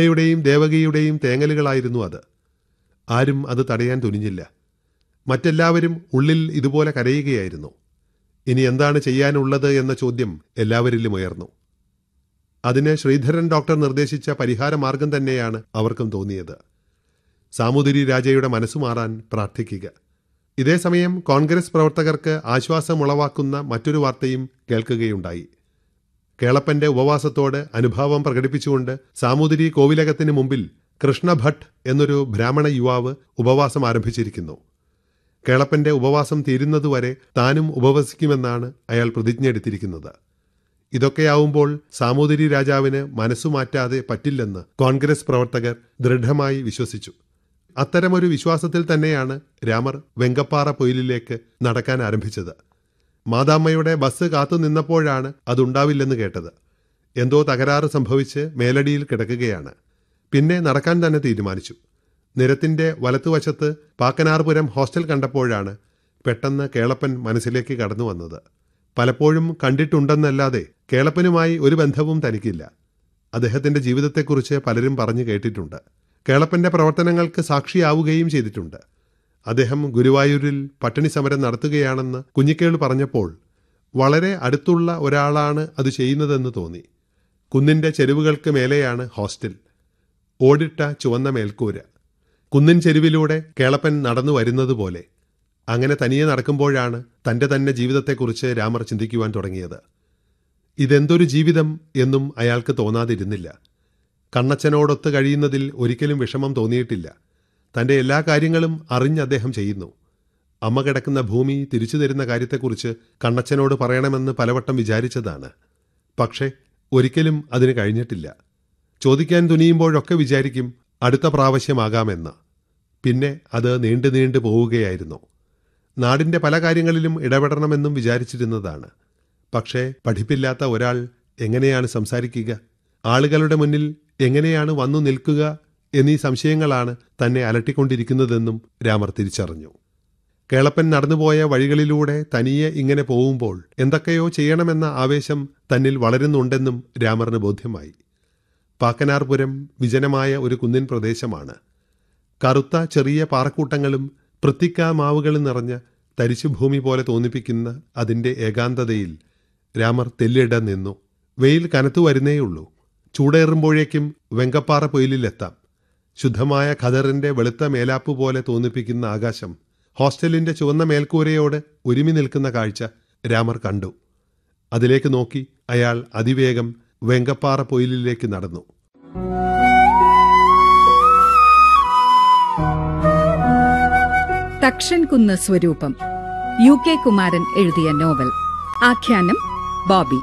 യുടെയും ദേവകിയുടെയും തേങ്ങലുകളായിരുന്നു അത് ആരും അത് തടയാൻ തുനിഞ്ഞില്ല മറ്റെല്ലാവരും ഉള്ളിൽ ഇതുപോലെ കരയുകയായിരുന്നു ഇനി എന്താണ് ചെയ്യാനുള്ളത് എന്ന ചോദ്യം എല്ലാവരിലും ഉയർന്നു അതിന് ശ്രീധരൻ ഡോക്ടർ നിർദ്ദേശിച്ച പരിഹാരമാർഗം തന്നെയാണ് അവർക്കും തോന്നിയത് സാമൂതിരി രാജയുടെ മനസ്സു മാറാൻ പ്രാർത്ഥിക്കുക ഇതേസമയം കോൺഗ്രസ് പ്രവർത്തകർക്ക് ആശ്വാസമുളവാക്കുന്ന മറ്റൊരു വാർത്തയും കേൾക്കുകയുണ്ടായി കേളപ്പന്റെ ഉപവാസത്തോട് അനുഭാവം പ്രകടിപ്പിച്ചുകൊണ്ട് സാമൂതിരി കോവിലകത്തിന് മുമ്പിൽ കൃഷ്ണഭട്ട് എന്നൊരു ബ്രാഹ്മണ യുവാവ് ഉപവാസം ആരംഭിച്ചിരിക്കുന്നു കേളപ്പന്റെ ഉപവാസം തീരുന്നതുവരെ താനും ഉപവസിക്കുമെന്നാണ് അയാൾ പ്രതിജ്ഞ എടുത്തിരിക്കുന്നത് ഇതൊക്കെയാവുമ്പോൾ സാമൂതിരി രാജാവിന് മനസ്സുമാറ്റാതെ പറ്റില്ലെന്ന് കോൺഗ്രസ് പ്രവർത്തകർ ദൃഢമായി വിശ്വസിച്ചു അത്തരമൊരു വിശ്വാസത്തിൽ തന്നെയാണ് രാമർ വെങ്കപ്പാറ പൊയിലിലേക്ക് നടക്കാൻ ആരംഭിച്ചത് മാതാമ്മയുടെ ബസ് കാത്തു നിന്നപ്പോഴാണ് അതുണ്ടാവില്ലെന്ന് കേട്ടത് എന്തോ തകരാറ് സംഭവിച്ച് മേലടിയിൽ കിടക്കുകയാണ് പിന്നെ നടക്കാൻ തന്നെ തീരുമാനിച്ചു നിരത്തിന്റെ വലത്തുവശത്ത് പാക്കനാർപുരം ഹോസ്റ്റൽ കണ്ടപ്പോഴാണ് പെട്ടെന്ന് കേളപ്പൻ മനസ്സിലേക്ക് കടന്നു വന്നത് പലപ്പോഴും കണ്ടിട്ടുണ്ടെന്നല്ലാതെ കേളപ്പനുമായി ഒരു ബന്ധവും തനിക്കില്ല അദ്ദേഹത്തിന്റെ ജീവിതത്തെക്കുറിച്ച് പലരും പറഞ്ഞു കേട്ടിട്ടുണ്ട് കേളപ്പന്റെ പ്രവർത്തനങ്ങൾക്ക് സാക്ഷിയാവുകയും ചെയ്തിട്ടുണ്ട് അദ്ദേഹം ഗുരുവായൂരിൽ പട്ടിണി സമരം നടത്തുകയാണെന്ന് കുഞ്ഞിക്കേള് പറഞ്ഞപ്പോൾ വളരെ അടുത്തുള്ള ഒരാളാണ് അത് ചെയ്യുന്നതെന്ന് തോന്നി കുന്നിന്റെ ചെരുവുകൾക്ക് മേലെയാണ് ഹോസ്റ്റൽ ഓടിട്ട ചുവന്ന മേൽക്കൂര കുന്നിൻ ചെരുവിലൂടെ കേളപ്പൻ നടന്നു വരുന്നത് പോലെ അങ്ങനെ തനിയെ നടക്കുമ്പോഴാണ് തന്റെ തന്നെ ജീവിതത്തെക്കുറിച്ച് രാമർ ചിന്തിക്കുവാൻ തുടങ്ങിയത് ഇതെന്തൊരു ജീവിതം എന്നും അയാൾക്ക് തോന്നാതിരുന്നില്ല കണ്ണച്ചനോടൊത്ത് കഴിയുന്നതിൽ ഒരിക്കലും വിഷമം തോന്നിയിട്ടില്ല തന്റെ എല്ലാ കാര്യങ്ങളും അറിഞ്ഞ് അദ്ദേഹം ചെയ്യുന്നു അമ്മ കിടക്കുന്ന ഭൂമി തിരിച്ചു തരുന്ന കാര്യത്തെക്കുറിച്ച് കണ്ണച്ചനോട് പറയണമെന്ന് പലവട്ടം വിചാരിച്ചതാണ് പക്ഷേ ഒരിക്കലും അതിന് കഴിഞ്ഞിട്ടില്ല ചോദിക്കാൻ തുനിയുമ്പോഴൊക്കെ വിചാരിക്കും അടുത്ത പ്രാവശ്യമാകാമെന്ന് പിന്നെ അത് നീണ്ടു നീണ്ടു പോവുകയായിരുന്നു നാടിന്റെ പല കാര്യങ്ങളിലും ഇടപെടണമെന്നും വിചാരിച്ചിരുന്നതാണ് പക്ഷേ പഠിപ്പില്ലാത്ത ഒരാൾ എങ്ങനെയാണ് സംസാരിക്കുക ആളുകളുടെ മുന്നിൽ എങ്ങനെയാണ് വന്നു നിൽക്കുക എന്നീ സംശയങ്ങളാണ് തന്നെ അലട്ടിക്കൊണ്ടിരിക്കുന്നതെന്നും രാമർ തിരിച്ചറിഞ്ഞു കേളപ്പൻ നടന്നുപോയ വഴികളിലൂടെ തനിയെ ഇങ്ങനെ പോവുമ്പോൾ എന്തൊക്കെയോ ചെയ്യണമെന്ന ആവേശം തന്നിൽ വളരുന്നുണ്ടെന്നും രാമറിന് ബോധ്യമായി പാക്കനാർപുരം വിജനമായ ഒരു കുന്നിൻ പ്രദേശമാണ് കറുത്ത ചെറിയ പാറക്കൂട്ടങ്ങളും പൃത്തിക്ക മാവുകളും നിറഞ്ഞ തരിശുഭൂമി പോലെ തോന്നിപ്പിക്കുന്ന അതിന്റെ ഏകാന്തതയിൽ രാമർ തെല്ലിട നിന്നു വെയിൽ കനത്തു വരുന്നേയുള്ളൂ ചൂടേറുമ്പോഴേക്കും വെങ്കപ്പാറ പൊയിലിലെത്താം ശുദ്ധമായ ഖദറിന്റെ വെളുത്ത മേലാപ്പ് പോലെ തോന്നിപ്പിക്കുന്ന ആകാശം ഹോസ്റ്റലിന്റെ ചുവന്ന മേൽക്കൂരയോട് ഒരുമി നിൽക്കുന്ന കാഴ്ച രാമർ കണ്ടു അതിലേക്ക് നോക്കി അയാൾ അതിവേഗം വെങ്കപ്പാറ പൊയിലിലേക്ക് നടന്നു തക്ഷൻ കുന്ന് സ്വരൂപം യു കെ കുമാരൻ എഴുതിയ നോവൽ ആഖ്യാനം ബോബി